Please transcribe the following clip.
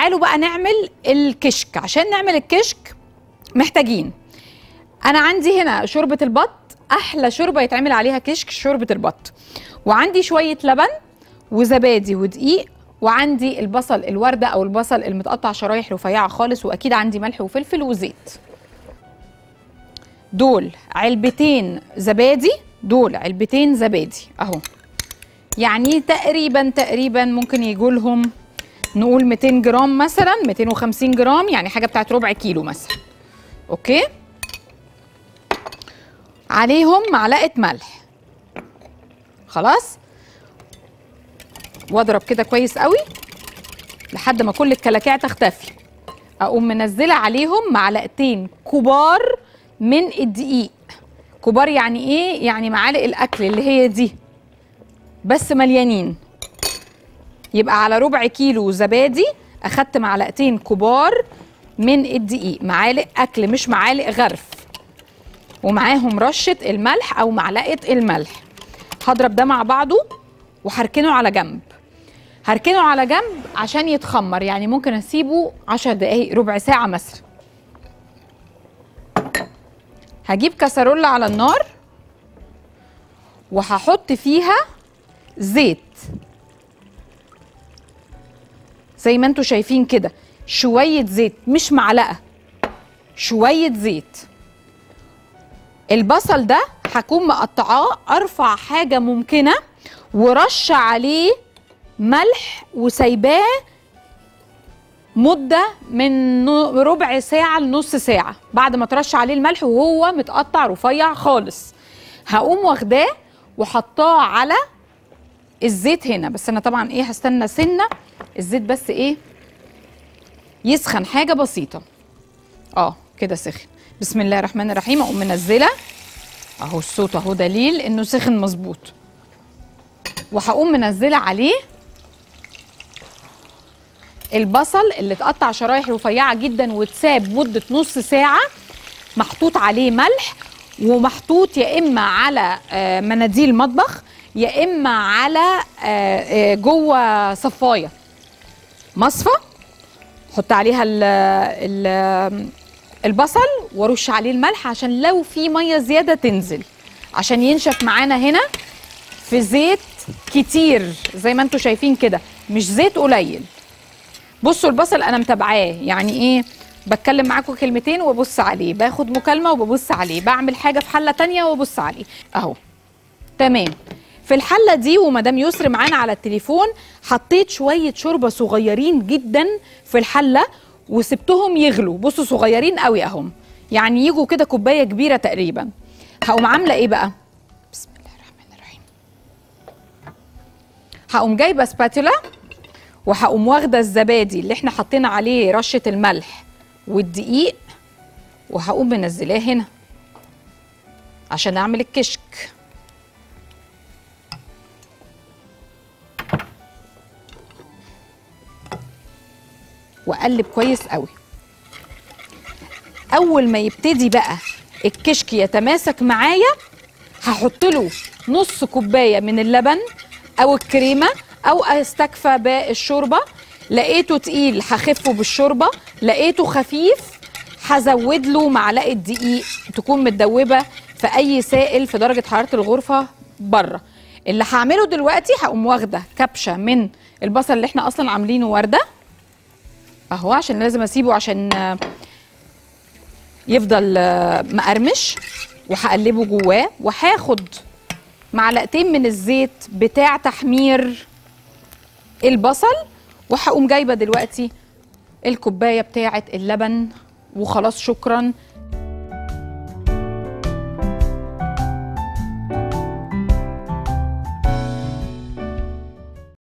تعالوا بقى نعمل الكشك عشان نعمل الكشك محتاجين انا عندي هنا شوربه البط احلى شوربه يتعمل عليها كشك شوربه البط وعندي شويه لبن وزبادي ودقيق وعندي البصل الورده او البصل المتقطع شرايح رفيعه خالص واكيد عندي ملح وفلفل وزيت دول علبتين زبادي دول علبتين زبادي اهو يعني تقريبا تقريبا ممكن يجوا لهم نقول 200 جرام مثلا 250 جرام يعني حاجه بتاعت ربع كيلو مثلا اوكي عليهم معلقه ملح خلاص واضرب كده كويس قوي لحد ما كل الكلاكيع تختفي اقوم منزله عليهم معلقتين كبار من الدقيق كبار يعني ايه يعني معالق الاكل اللي هي دي بس مليانين يبقى على ربع كيلو زبادي اخدت معلقتين كبار من الدقيق معالق اكل مش معالق غرف ومعاهم رشه الملح او معلقه الملح هضرب ده مع بعضه وهركنه على جنب هركنه على جنب عشان يتخمر يعني ممكن اسيبه عشر دقايق ربع ساعه مثلا هجيب كسرولة على النار وهحط فيها زيت زي ما انتوا شايفين كده شوية زيت مش معلقة شوية زيت البصل ده هكون مقطعاه ارفع حاجة ممكنة ورش عليه ملح وسايباه مدة من نو- ربع ساعة لنص ساعة بعد ما ترش عليه الملح وهو متقطع رفيع خالص هقوم واخداه وحطاه على الزيت هنا بس انا طبعا ايه هستنى سنة الزيت بس ايه يسخن حاجة بسيطة اه كده سخن بسم الله الرحمن الرحيم اقوم منزلة اهو الصوت اهو دليل انه سخن مظبوط وهقوم منزلة عليه البصل اللي اتقطع شرايح رفيعه جدا واتساب مده نص ساعه محطوط عليه ملح ومحطوط يا اما على آه، مناديل مطبخ يا اما على آه، آه، جوه صفايه مصفى حط عليها ال ال البصل وارش عليه الملح عشان لو في ميه زياده تنزل عشان ينشف معانا هنا في زيت كتير زي ما انتم شايفين كده مش زيت قليل بصوا البصل انا متابعاه يعني ايه بتكلم معاكم كلمتين وابص عليه باخد مكالمه وببص عليه بعمل حاجه في حله تانية وابص عليه اهو تمام في الحله دي ومدام يسر معانا على التليفون حطيت شويه شوربه صغيرين جدا في الحله وسبتهم يغلوا بصوا صغيرين قوي اهم يعني يجوا كده كوبايه كبيره تقريبا هقوم عامله ايه بقى بسم الله الرحمن الرحيم هقوم جايبه سباتولا وهقوم واخده الزبادي اللي احنا حطينا عليه رشه الملح والدقيق وهقوم منزلاه هنا عشان اعمل الكشك واقلب كويس قوي اول ما يبتدي بقى الكشك يتماسك معايا هحط له نص كوبايه من اللبن او الكريمه او استكفى بالشوربه لقيته تقيل هخفه بالشوربه لقيته خفيف هزود له معلقه دقيق تكون متدوبه في اي سائل في درجه حراره الغرفه بره اللي هعمله دلوقتي هقوم واخده كبشه من البصل اللي احنا اصلا عاملينه ورده اهو عشان لازم اسيبه عشان آه، يفضل آه، مقرمش وهقلبه جواه وهاخد معلقتين من الزيت بتاع تحمير البصل وهقوم جايبه دلوقتي الكوبايه بتاعه اللبن وخلاص شكرا